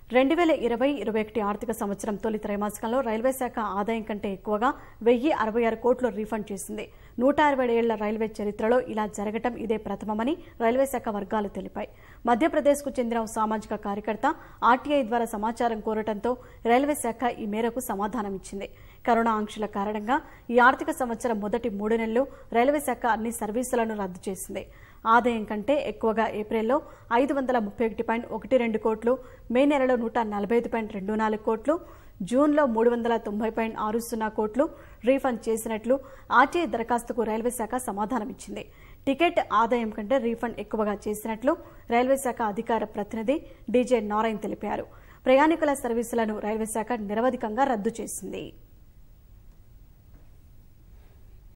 రెండు వేల ఇరవై ఇరవై ఒకటి ఆర్థిక సంవత్సరం తొలి త్రైమాసికంలో రైల్వే శాఖ ఆదాయం కంటే ఎక్కువగా వెయ్యి అరవై ఆరు కోట్లు రీఫండ్ చేసింది నూట అరవై ఏళ్ల రైల్వే చరిత్రలో ఇలా జరగటం ఇదే ప్రథమమని రైల్వే శాఖ వర్గాలు తెలిపాయి మధ్యప్రదేశ్కు చెందిన ఓ సామాజిక కార్యకర్త ఆర్టీఐ ద్వారా సమాచారం కోరటంతో రైల్వే శాఖ ఈ మేరకు సమాధానమిచ్చింది కరోనా ఆంక్షల కారణంగా ఈ ఆర్థిక సంవత్సరం మొదటి మూడు నెలలు రైల్వే శాఖ అన్ని సర్వీసులను రద్దు చేసింది ఆదాయం కంటే ఎక్కువగా ఏప్రిల్లో ఐదు వందల ముప్పై ఒకటి పాయింట్ ఒకటి రెండు కోట్లు మే నెలలో నూట నలభై ఐదు పాయింట్ రెండు నాలుగు కోట్లు జూన్లో మూడు వందల తొంభై పాయింట్ ఆరు సున్నా కోట్లు రీఫండ్ చేసినట్లు ఆర్టీఐ దరఖాస్తుకు రైల్వే శాఖ సమాధానమిచ్చింది టికెట్ ఆదాయం కంటే రీఫండ్ ఎక్కువగా చేసినట్లు రైల్వే శాఖ అధికార ప్రతినిధి డీజే నారాయణ్ తెలిపారు ప్రయాణికుల సర్వీసులను రైల్వే శాఖ నిరవధికంగా రద్దు చేసింది